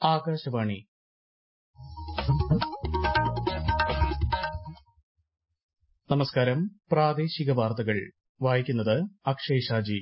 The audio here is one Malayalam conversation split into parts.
ആകാശവാണി നമസ്കാരം പ്രാദേശിക വാർത്തകൾ വായിക്കുന്നത് അക്ഷയ് ഷാജി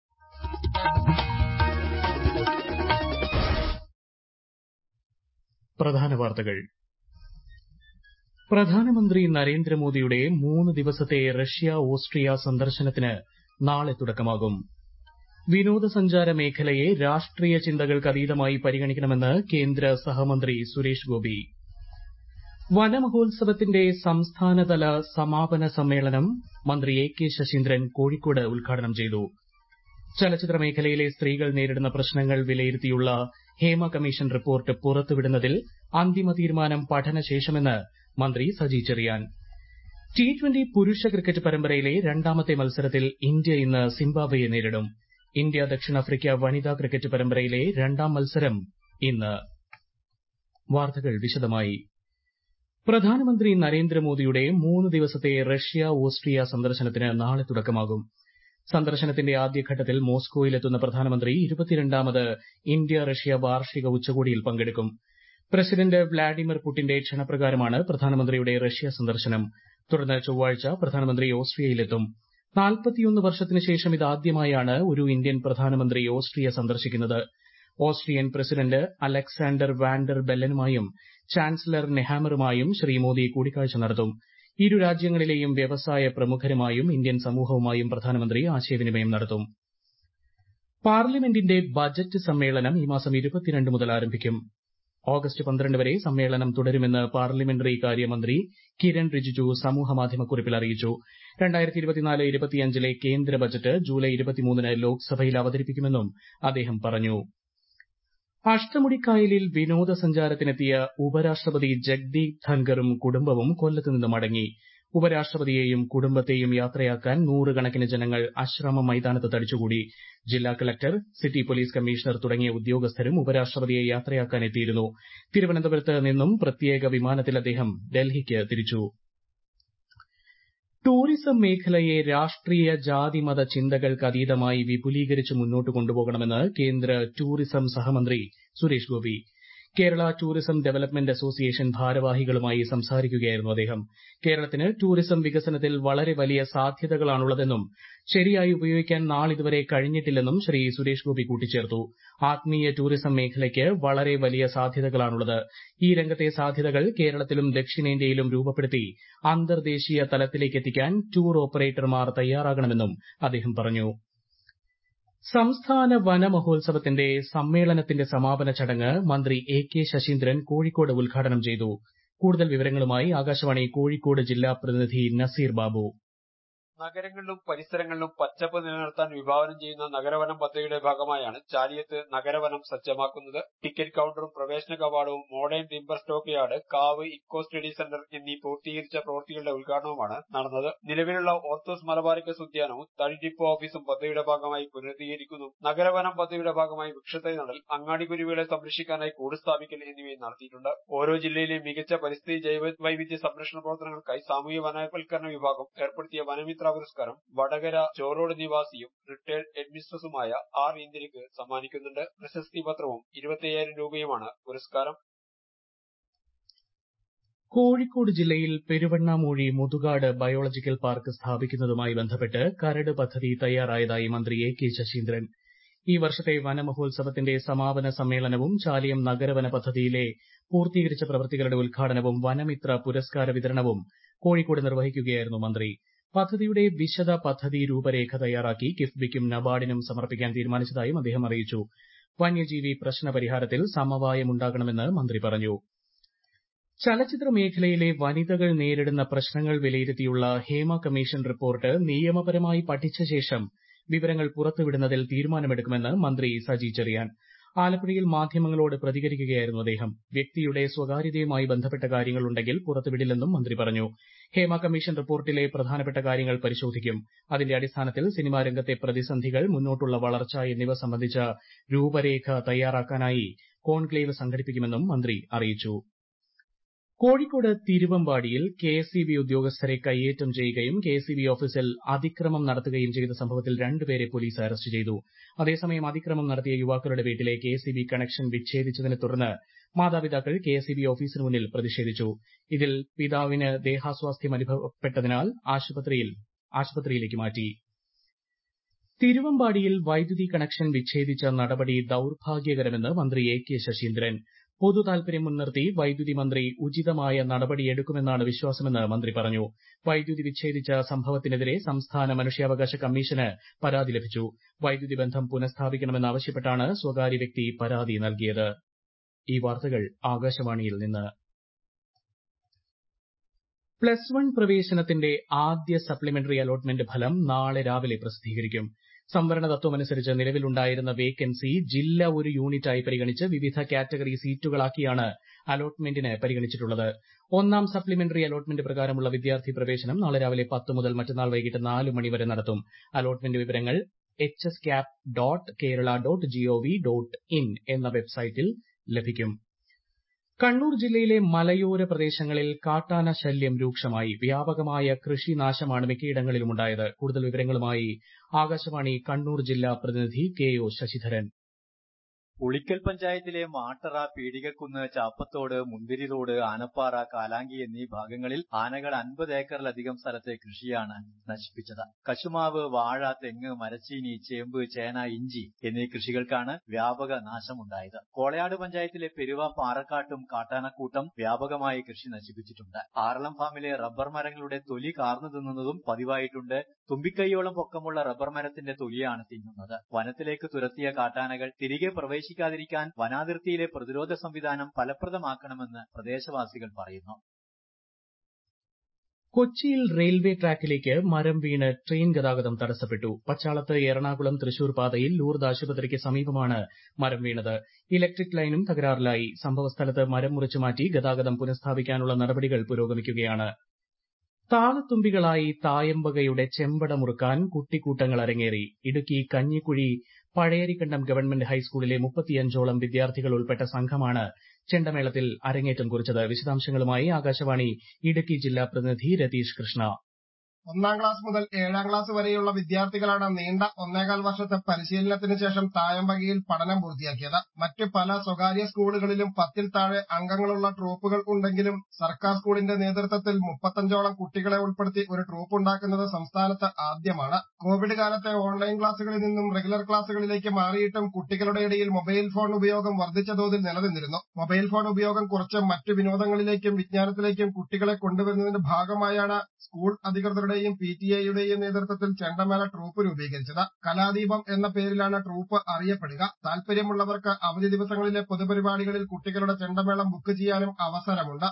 പ്രധാന വാർത്തകൾ പ്രധാനമന്ത്രി നരേന്ദ്രമോദിയുടെ മൂന്ന് ദിവസത്തെ റഷ്യ ഓസ്ട്രിയ സന്ദർശനത്തിന് നാളെ തുടക്കമാകും വിനോദസഞ്ചാര മേഖലയെ രാഷ്ട്രീയ ചിന്തകൾക്കതീതമായി പരിഗണിക്കണമെന്ന് കേന്ദ്ര സഹമന്ത്രി സുരേഷ് ഗോപി വനമഹോത്സവത്തിന്റെ സംസ്ഥാനതല സമാപന സമ്മേളനം മന്ത്രി എ കെ ശശീന്ദ്രൻ കോഴിക്കോട് ഉദ്ഘാടനം ചെയ്തു ചലച്ചിത്ര മേഖലയിലെ സ്ത്രീകൾ നേരിടുന്ന പ്രശ്നങ്ങൾ വിലയിരുത്തിയുള്ള ഹേമ കമ്മീഷൻ റിപ്പോർട്ട് പുറത്തുവിടുന്നതിൽ അന്തിമ തീരുമാനം പഠനശേഷമെന്ന് മന്ത്രി സജി ചെറിയാൻ ടി ട്വന്റി പുരുഷ ക്രിക്കറ്റ് പരമ്പരയിലെ രണ്ടാമത്തെ മത്സരത്തിൽ ഇന്ത്യ ഇന്ന് സിംബാബ്വെയെ നേരിടും ഇന്ത്യ ദക്ഷിണാഫ്രിക്ക വനിതാ ക്രിക്കറ്റ് പരമ്പരയിലെ രണ്ടാം മത്സരം ഇന്ന് വാർത്തകൾ വിശദമായി പ്രധാനമന്ത്രി നരേന്ദ്രമോദിയുടെ മൂന്ന് ദിവസത്തെ റഷ്യ ഓസ്ട്രിയ സന്ദർശനത്തിന് നാളെ തുടക്കമാകും സന്ദർശനത്തിന്റെ ആദ്യഘട്ടത്തിൽ മോസ്കോയിലെത്തുന്ന പ്രധാനമന്ത്രി ഇരുപത്തിരണ്ടാമത് ഇന്ത്യ റഷ്യ വാർഷിക ഉച്ചകോടിയിൽ പങ്കെടുക്കും പ്രസിഡന്റ് വ്ളാഡിമിർ പുടിന്റെ ക്ഷണപ്രകാരമാണ് പ്രധാനമന്ത്രിയുടെ റഷ്യ സന്ദർശനം തുടർന്ന് ചൊവ്വാഴ്ച പ്രധാനമന്ത്രി ഓസ്ട്രിയയിലെത്തും നാൽപ്പത്തിയൊന്ന് വർഷത്തിന് ശേഷം ഇതാദ്യമായാണ് ഒരു ഇന്ത്യൻ പ്രധാനമന്ത്രി ഓസ്ട്രിയ സന്ദർശിക്കുന്നത് ഓസ്ട്രിയൻ പ്രസിഡന്റ് അലക്സാണ്ടർ വാൻഡർ ബെല്ലനുമായും ചാൻസലർ നെഹാമറുമായും ശ്രീ മോദി കൂടിക്കാഴ്ച നടത്തും ഇരു രാജ്യങ്ങളിലെയും വ്യവസായ പ്രമുഖരുമായും ഇന്ത്യൻ സമൂഹവുമായും പ്രധാനമന്ത്രി ആശയവിനിമയം നടത്തും പാർലമെന്റിന്റെ ബജറ്റ് സമ്മേളനം ഈ മാസം ഇരുപത്തിരണ്ട് മുതൽ ആരംഭിക്കും ഓഗസ്റ്റ് പന്ത്രണ്ട് വരെ സമ്മേളനം തുടരുമെന്ന് പാർലമെന്ററി കാര്യമന്ത്രി കിരൺ റിജിജു സമൂഹമാധ്യമക്കുറിപ്പിൽ അറിയിച്ചു ലെ കേന്ദ്ര ബജറ്റ് ജൂലൈ ഇരുപത്തിമൂന്നിന് ലോക്സഭയിൽ അവതരിപ്പിക്കുമെന്നും അദ്ദേഹം പറഞ്ഞു അഷ്ടമുടിക്കായലിൽ വിനോദസഞ്ചാരത്തിനെത്തിയ ഉപരാഷ്ട്രപതി ജഗ്ദീപ് ധൻഖറും കുടുംബവും കൊല്ലത്ത് നിന്ന് മടങ്ങി ഉപരാഷ്ട്രപതിയെയും കുടുംബത്തെയും യാത്രയാക്കാൻ നൂറുകണക്കിന് ജനങ്ങൾ ആശ്രമം മൈതാനത്ത് തടിച്ചുകൂടി ജില്ലാ കളക്ടർ സിറ്റി പോലീസ് കമ്മീഷണർ തുടങ്ങിയ ഉദ്യോഗസ്ഥരും ഉപരാഷ്ട്രപതിയെ യാത്രയാക്കാൻ എത്തിയിരുന്നു തിരുവനന്തപുരത്ത് നിന്നും പ്രത്യേക വിമാനത്തിൽ അദ്ദേഹം ഡൽഹിക്ക് തിരിച്ചു ടൂറിസം മേഖലയെ രാഷ്ട്രീയ ജാതി മത ചിന്തകൾക്കതീതമായി വിപുലീകരിച്ച് മുന്നോട്ട് കൊണ്ടുപോകണമെന്ന് കേന്ദ്ര ടൂറിസം സഹമന്ത്രി Suresh Gopi Kerala tourism development association ഭാരവാഹികളുമായി സംസാരിക്കുകയായിരുന്നു അദ്ദേഹം കേരളത്തിന് ടൂറിസം വികസനത്തിൽ വളരെ വലിയ സാധ്യതകളാണുള്ളതെന്നും ശരിയായി ഉപയോഗിക്കാൻ നാളിതുവരെ കഴിഞ്ഞിട്ടില്ലെന്നും ശ്രീ സുരേഷ് ഗോപി കൂട്ടിച്ചേർത്തു ആത്മീയ ടൂറിസം മേഖലയ്ക്ക് വളരെ വലിയ സാധ്യതകളാണുള്ളത് ഈ രംഗത്തെ സാധ്യതകൾ കേരളത്തിലും ദക്ഷിണേന്ത്യയിലും രൂപപ്പെടുത്തി അന്തർദേശീയ തലത്തിലേക്ക് എത്തിക്കാൻ ടൂർ ഓപ്പറേറ്റർമാർ തയ്യാറാകണമെന്നും അദ്ദേഹം പറഞ്ഞു സംസ്ഥാന വനമഹോത്സവത്തിന്റെ സമ്മേളനത്തിന്റെ സമാപന ചടങ്ങ് മന്ത്രി എ കെ ശശീന്ദ്രൻ കോഴിക്കോട് ഉദ്ഘാടനം ചെയ്തു കൂടുതൽ വിവരങ്ങളുമായി ആകാശവാണി കോഴിക്കോട് ജില്ലാ പ്രതിനിധി നസീർ ബാബു നഗരങ്ങളിലും പരിസരങ്ങളിലും പച്ചപ്പ് നിലനിർത്താൻ വിഭാവനം ചെയ്യുന്ന നഗരവനം പദ്ധതിയുടെ ഭാഗമായാണ് ചാലിയത്ത് നഗരവനം സജ്ജമാക്കുന്നത് ടിക്കറ്റ് കൌണ്ടറും പ്രവേശന കവാടവും മോഡേൺ ടിമ്പർ സ്റ്റോക്ക് യാർഡ് കാവ് ഇക്കോ സ്റ്റഡി സെന്റർ എന്നീ പൂർത്തീകരിച്ച പ്രവൃത്തികളുടെ ഉദ്ഘാടനവുമാണ് നടന്നത് നിലവിലുള്ള ഓർത്തോസ് മലബാറിക്കസ് ഉദ്യാനവും തടി ഡിപ്പോ ഓഫീസും പദ്ധതിയുടെ ഭാഗമായി പുനരുദ്ധീകരിക്കുന്നു നഗരവനം പദ്ധതിയുടെ ഭാഗമായി വൃക്ഷത്തൈ നടൽ അങ്ങാടിക്കുരുവികളെ സംരക്ഷിക്കാനായി കൂട് സ്ഥാപിക്കൽ എന്നിവയും നടത്തിയിട്ടുണ്ട് ഓരോ ജില്ലയിലെയും മികച്ച പരിസ്ഥിതി ജൈവ വൈവിധ്യ സംരക്ഷണ പ്രവർത്തനങ്ങൾക്കായി സാമൂഹ്യ വനവൽക്കരണ വിഭാഗം ഏർപ്പെടുത്തിയ വനമിത്ര പുരസ്കാരം വടകര ചോറോട് നിവാസിയും റിട്ടയർഡ് ഹെഡ്മിസ്ട്രസുമായ ആർ ഇന്ദിരയ്ക്ക് സമ്മാനിക്കുന്നുണ്ട് പ്രശസ്തി പത്രവും ഇരുപത്തിയ്യായിരം രൂപയുമാണ് പുരസ്കാരം കോഴിക്കോട് ജില്ലയിൽ പെരുവണ്ണാമൂഴി മുതുകാട് ബയോളജിക്കൽ പാർക്ക് സ്ഥാപിക്കുന്നതുമായി ബന്ധപ്പെട്ട് കരട് പദ്ധതി തയ്യാറായതായി മന്ത്രി എ കെ ശശീന്ദ്രൻ ഈ വർഷത്തെ വനമഹോത്സവത്തിന്റെ സമാപന സമ്മേളനവും ചാലിയം നഗരവന പദ്ധതിയിലെ പൂർത്തീകരിച്ച പ്രവൃത്തികളുടെ ഉദ്ഘാടനവും വനമിത്ര പുരസ്കാര വിതരണവും കോഴിക്കോട് നിർവഹിക്കുകയായിരുന്നു മന്ത്രി പദ്ധതിയുടെ വിശദ പദ്ധതി രൂപരേഖ തയ്യാറാക്കി കിഫ്ബിക്കും നബാർഡിനും സമർപ്പിക്കാൻ തീരുമാനിച്ചതായും അദ്ദേഹം അറിയിച്ചു വന്യജീവി പ്രശ്ന പരിഹാരത്തിൽ സമവായമുണ്ടാകണമെന്ന് മന്ത്രി പറഞ്ഞു ചലച്ചിത്ര മേഖലയിലെ വനിതകൾ നേരിടുന്ന പ്രശ്നങ്ങൾ വിലയിരുത്തിയുള്ള ഹേമ കമ്മീഷൻ റിപ്പോർട്ട് നിയമപരമായി പഠിച്ച ശേഷം വിവരങ്ങൾ പുറത്തുവിടുന്നതിൽ തീരുമാനമെടുക്കുമെന്ന് മന്ത്രി സജി ചെറിയാൻ ആലപ്പുഴയിൽ മാധ്യമങ്ങളോട് പ്രതികരിക്കുകയായിരുന്നു അദ്ദേഹം വ്യക്തിയുടെ സ്വകാര്യതയുമായി ബന്ധപ്പെട്ട കാര്യങ്ങളുണ്ടെങ്കിൽ പുറത്തുവിടില്ലെന്നും മന്ത്രി പറഞ്ഞു ഹേമ കമ്മീഷൻ റിപ്പോർട്ടിലെ പ്രധാനപ്പെട്ട കാര്യങ്ങൾ പരിശോധിക്കും അതിന്റെ അടിസ്ഥാനത്തിൽ സിനിമാ രംഗത്തെ പ്രതിസന്ധികൾ മുന്നോട്ടുള്ള വളർച്ച എന്നിവ സംബന്ധിച്ച രൂപരേഖ തയ്യാറാക്കാനായി കോൺക്ലേവ് സംഘടിപ്പിക്കുമെന്നും മന്ത്രി അറിയിച്ചു കോഴിക്കോട് തിരുവമ്പാടിയിൽ കെഎസ്ഇബി ഉദ്യോഗസ്ഥരെ കയ്യേറ്റം ചെയ്യുകയും കെഎസ്ഇബി ഓഫീസിൽ അതിക്രമം നടത്തുകയും ചെയ്ത സംഭവത്തിൽ രണ്ടുപേരെ പോലീസ് അറസ്റ്റ് ചെയ്തു അതേസമയം അതിക്രമം നടത്തിയ യുവാക്കളുടെ വീട്ടിലെ കെഎസ്ഇബി കണക്ഷൻ വിച്ഛേദിച്ചതിനെ തുടർന്ന് മാതാപിതാക്കൾ കെഎസ്ഇബി ഓഫീസിന് മുന്നിൽ പ്രതിഷേധിച്ചു ഇതിൽ പിതാവിന് ദേഹാസ്വാസ്ഥ്യം അനുഭവപ്പെട്ടതിനാൽ ആശുപത്രിയിലേക്ക് മാറ്റി തിരുവമ്പാടിയിൽ വൈദ്യുതി കണക്ഷൻ വിച്ഛേദിച്ച നടപടി ദൌർഭാഗ്യകരമെന്ന് മന്ത്രി എ കെ ശശീന്ദ്രൻ പൊതു താൽപര്യം മുൻനിർത്തി വൈദ്യുതി മന്ത്രി ഉചിതമായ നടപടിയെടുക്കുമെന്നാണ് വിശ്വാസമെന്ന് മന്ത്രി പറഞ്ഞു വൈദ്യുതി വിച്ഛേദിച്ച സംഭവത്തിനെതിരെ സംസ്ഥാന മനുഷ്യാവകാശ കമ്മീഷന് പരാതി ലഭിച്ചു വൈദ്യുതി ബന്ധം പുനഃസ്ഥാപിക്കണമെന്നാവശ്യപ്പെട്ടാണ് സ്വകാര്യ വ്യക്തി പരാതി നൽകിയത് ഈ വാർത്തകൾ ആകാശവാണിയിൽ നിന്ന് പ്ലസ് വൺ പ്രവേശനത്തിന്റെ ആദ്യ സപ്ലിമെന്ററി അലോട്ട്മെന്റ് ഫലം നാളെ രാവിലെ പ്രസിദ്ധീകരിക്കും സംവരണ തത്വമനുസരിച്ച് നിലവിലുണ്ടായിരുന്ന വേക്കൻസി ജില്ല ഒരു യൂണിറ്റായി പരിഗണിച്ച് വിവിധ കാറ്റഗറി സീറ്റുകളാക്കിയാണ് അലോട്ട്മെന്റിന് പരിഗണിച്ചിട്ടുള്ളത് ഒന്നാം സപ്ലിമെന്ററി അലോട്ട്മെന്റ് പ്രകാരമുള്ള വിദ്യാർത്ഥി പ്രവേശനം നാളെ രാവിലെ പത്ത് മുതൽ മറ്റന്നാൾ വൈകിട്ട് നാല് മണി വരെ നടത്തും അലോട്ട്മെന്റ് വിവരങ്ങൾ H S CAP dot Kerala dot gov dot in എന്ന വെബ്സൈറ്റിൽ ലഭിക്കും കണ്ണൂർ ജില്ലയിലെ മലയോര പ്രദേശങ്ങളിൽ കാട്ടാന ശല്യം രൂക്ഷമായി വ്യാപകമായ കൃഷിനാശമാണ് മിക്കയിടങ്ങളിലും ഉണ്ടായത് കൂടുതൽ വിവരങ്ങളുമായി ആകാശവാണി കണ്ണൂർ ജില്ലാ പ്രതിനിധി കെ ഒ ശശിധരൻ ഉളിക്കൽ പഞ്ചായത്തിലെ മാട്ടറ പീടികക്കുന്ന് ചാപ്പത്തോട് മുന്തിരിതോട് ആനപ്പാറ കാലാങ്കി എന്നീ ഭാഗങ്ങളിൽ ആനകൾ അൻപത് ഏക്കറിലധികം സ്ഥലത്തെ കൃഷിയാണ് നശിപ്പിച്ചത് കശുമാവ് വാഴ തെങ്ങ് മരച്ചീനി ചേമ്പ് ചേന ഇഞ്ചി എന്നീ കൃഷികൾക്കാണ് വ്യാപക നാശമുണ്ടായത് കോളയാട് പഞ്ചായത്തിലെ പെരുവ പാറക്കാട്ടും കാട്ടാനക്കൂട്ടം വ്യാപകമായി കൃഷി നശിപ്പിച്ചിട്ടുണ്ട് ആറളം ഫാമിലെ റബ്ബർ മരങ്ങളുടെ തൊലി കാർന്നു തിന്നുന്നതും പതിവായിട്ടുണ്ട് തുമ്പിക്കൈയോളം പൊക്കമുള്ള റബ്ബർ മരത്തിന്റെ തൊലിയാണ് തിന്നുന്നത് വനത്തിലേക്ക് തുരത്തിയ കാട്ടാനകൾ തിരികെ പ്രവേശിക്കാതിരിക്കാൻ വനാതിർത്തിയിലെ പ്രതിരോധ സംവിധാനം ഫലപ്രദമാക്കണമെന്ന് പ്രദേശവാസികൾ പറയുന്നു കൊച്ചിയിൽ റെയിൽവേ ട്രാക്കിലേക്ക് മരം വീണ് ട്രെയിൻ ഗതാഗതം തടസ്സപ്പെട്ടു പച്ചാളത്ത് എറണാകുളം തൃശൂർ പാതയിൽ ലൂർദ് ആശുപത്രിക്ക് സമീപമാണ് മരം വീണത് ഇലക്ട്രിക് ലൈനും തകരാറിലായി സംഭവസ്ഥലത്ത് മരം മുറിച്ചു മാറ്റി ഗതാഗതം പുനഃസ്ഥാപിക്കാനുള്ള നടപടികൾ പുരോഗമിക്കുകയാണ് താളത്തുമ്പികളായി തായമ്പകയുടെ ചെമ്പട മുറുക്കാൻ കുട്ടിക്കൂട്ടങ്ങൾ അരങ്ങേറി ഇടുക്കി കഞ്ഞിക്കുഴി പഴയരിക്കണ്ടം ഗവൺമെന്റ് ഹൈസ്കൂളിലെ മുപ്പത്തിയഞ്ചോളം വിദ്യാർത്ഥികൾ ഉൾപ്പെട്ട സംഘമാണ് ചെണ്ടമേളത്തിൽ അരങ്ങേറ്റം കുറിച്ചത് വിശദാംശങ്ങളുമായി ആകാശവാണി ഇടുക്കി ജില്ലാ പ്രതിനിധി രതീഷ് കൃഷ്ണ ഒന്നാം ക്ലാസ് മുതൽ ഏഴാം ക്ലാസ് വരെയുള്ള വിദ്യാർത്ഥികളാണ് നീണ്ട ഒന്നേകാൽ വർഷത്തെ പരിശീലനത്തിന് ശേഷം തായമ്പകയിൽ പഠനം പൂർത്തിയാക്കിയത് മറ്റ് പല സ്വകാര്യ സ്കൂളുകളിലും പത്തിൽ താഴെ അംഗങ്ങളുള്ള ട്രൂപ്പുകൾ ഉണ്ടെങ്കിലും സർക്കാർ സ്കൂളിന്റെ നേതൃത്വത്തിൽ മുപ്പത്തഞ്ചോളം കുട്ടികളെ ഉൾപ്പെടുത്തി ഒരു ട്രൂപ്പ് ഉണ്ടാക്കുന്നത് സംസ്ഥാനത്ത് ആദ്യമാണ് കോവിഡ് കാലത്തെ ഓൺലൈൻ ക്ലാസുകളിൽ നിന്നും റെഗുലർ ക്ലാസുകളിലേക്ക് മാറിയിട്ടും കുട്ടികളുടെ ഇടയിൽ മൊബൈൽ ഫോൺ ഉപയോഗം വർദ്ധിച്ച തോതിൽ നിലനിന്നിരുന്നു മൊബൈൽ ഫോൺ ഉപയോഗം കുറച്ച് മറ്റു വിനോദങ്ങളിലേക്കും വിജ്ഞാനത്തിലേക്കും കുട്ടികളെ കൊണ്ടുവരുന്നതിന്റെ ഭാഗമായാണ് സ്കൂൾ അധികൃതരുടെയും പി ടി എയുടെയും നേതൃത്വത്തിൽ ചെണ്ടമേള ട്രൂപ്പ് രൂപീകരിച്ചത് കലാദീപം എന്ന പേരിലാണ് ട്രൂപ്പ് അറിയപ്പെടുക താല്പര്യമുള്ളവർക്ക് അവധി ദിവസങ്ങളിലെ പൊതുപരിപാടികളിൽ കുട്ടികളുടെ ചെണ്ടമേളം ബുക്ക് ചെയ്യാനും അവസരമുണ്ട്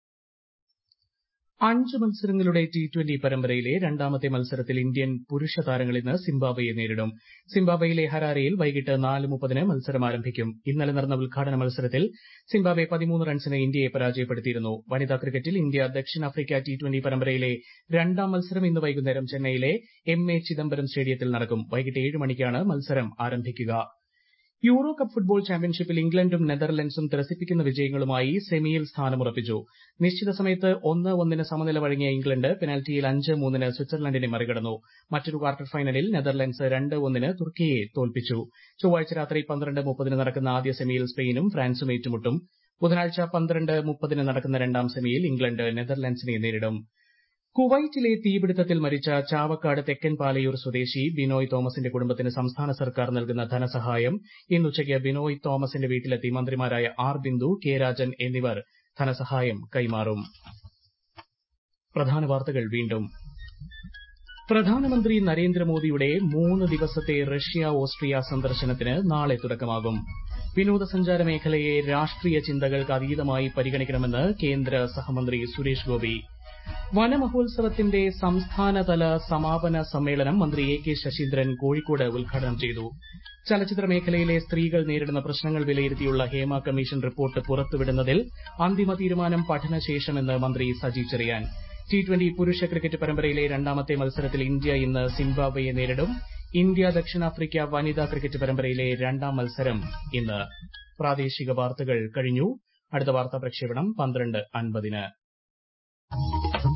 അഞ്ച് മത്സരങ്ങളുടെ ടി ട്വന്റി പരമ്പരയിലെ രണ്ടാമത്തെ മത്സരത്തിൽ ഇന്ത്യൻ പുരുഷ താരങ്ങൾ ഇന്ന് സിംബാബ്വെയെ നേരിടും സിംബാബ്വെയിലെ ഹരാരയിൽ വൈകിട്ട് നാല് മുപ്പതിന് മത്സരം ആരംഭിക്കും ഇന്നലെ നടന്ന ഉദ്ഘാടന മത്സരത്തിൽ സിംബാബ്വെ പതിമൂന്ന് റൺസിന് ഇന്ത്യയെ പരാജയപ്പെടുത്തിയിരുന്നു വനിതാ ക്രിക്കറ്റിൽ ഇന്ത്യ ദക്ഷിണാഫ്രിക്ക ടി ട്വന്റി പരമ്പരയിലെ രണ്ടാം മത്സരം ഇന്ന് വൈകുന്നേരം ചെന്നൈയിലെ എം എ ചിദംബരം സ്റ്റേഡിയത്തിൽ നടക്കും വൈകിട്ട് ഏഴ് മണിക്കാണ് മത്സരം ആരംഭിക്കുക യൂറോ കപ്പ് ഫുട്ബോൾ ചാമ്പ്യൻഷിപ്പിൽ ഇംഗ്ലണ്ടും നെതർലൻഡ്സും ത്രസിപ്പിക്കുന്ന വിജയങ്ങളുമായി സെമിയിൽ സ്ഥാനമുറപ്പിച്ചു നിശ്ചിത സമയത്ത് ഒന്ന് ഒന്നിന് സമനില വഴങ്ങിയ ഇംഗ്ലണ്ട് പെനാൽറ്റിയിൽ അഞ്ച് മൂന്നിന് സ്വിറ്റ്സർലൻഡിനെ മറികടന്നു മറ്റൊരു ക്വാർട്ടർ ഫൈനലിൽ നെതർലൻഡ്സ് രണ്ട് ഒന്നിന് തുർക്കിയെ തോൽപ്പിച്ചു ചൊവ്വാഴ്ച രാത്രി പന്ത്രണ്ട് മുപ്പതിന് നടക്കുന്ന ആദ്യ സെമിയിൽ സ്പെയിനും ഫ്രാൻസും ഏറ്റുമുട്ടും ബുധനാഴ്ച പന്ത്രണ്ട് മുപ്പതിന് നടക്കുന്ന രണ്ടാം സെമിയിൽ ഇംഗ്ലണ്ട് നെതർലൻഡ്സിനെ നേരിടും കുവൈറ്റിലെ തീപിടുത്തത്തിൽ മരിച്ച ചാവക്കാട് തെക്കൻ പാലയൂർ സ്വദേശി ബിനോയ് തോമസിന്റെ കുടുംബത്തിന് സംസ്ഥാന സർക്കാർ നൽകുന്ന ധനസഹായം ഇന്നുച്ചയ്ക്ക് ബിനോയ് തോമസിന്റെ വീട്ടിലെത്തി മന്ത്രിമാരായ ആർ ബിന്ദു കെ രാജൻ എന്നിവർ ധനസഹായം കൈമാറും പ്രധാന വാർത്തകൾ വീണ്ടും പ്രധാനമന്ത്രി നരേന്ദ്രമോദിയുടെ മൂന്ന് ദിവസത്തെ റഷ്യ ഓസ്ട്രിയ സന്ദർശനത്തിന് നാളെ തുടക്കമാകും വിനോദസഞ്ചാര മേഖലയെ രാഷ്ട്രീയ ചിന്തകൾക്ക് അതീതമായി പരിഗണിക്കണമെന്ന് കേന്ദ്ര സഹമന്ത്രി സുരേഷ് ഗോപി വനമഹോത്സവത്തിന്റെ സംസ്ഥാനതല സമാപന സമ്മേളനം മന്ത്രി എ കെ ശശീന്ദ്രൻ കോഴിക്കോട് ഉദ്ഘാടനം ചെയ്തു ചലച്ചിത്ര മേഖലയിലെ സ്ത്രീകൾ നേരിടുന്ന പ്രശ്നങ്ങൾ വിലയിരുത്തിയുള്ള ഹേമ കമ്മീഷൻ റിപ്പോർട്ട് പുറത്തുവിടുന്നതിൽ അന്തിമ തീരുമാനം പഠനശേഷമെന്ന് മന്ത്രി സജി ചെറിയാൻ ടി ട്വന്റി പുരുഷ ക്രിക്കറ്റ് പരമ്പരയിലെ രണ്ടാമത്തെ മത്സരത്തിൽ ഇന്ത്യ ഇന്ന് സിംബാബ്വെയെ നേരിടും ഇന്ത്യ ദക്ഷിണാഫ്രിക്ക വനിതാ ക്രിക്കറ്റ് പരമ്പരയിലെ രണ്ടാം മത്സരം ഇന്ന് പ്രാദേശിക വാർത്തകൾ കഴിഞ്ഞു അടുത്ത വാർത്താ പ്രക്ഷേപണം പന്ത്രണ്ട് അൻപതിന്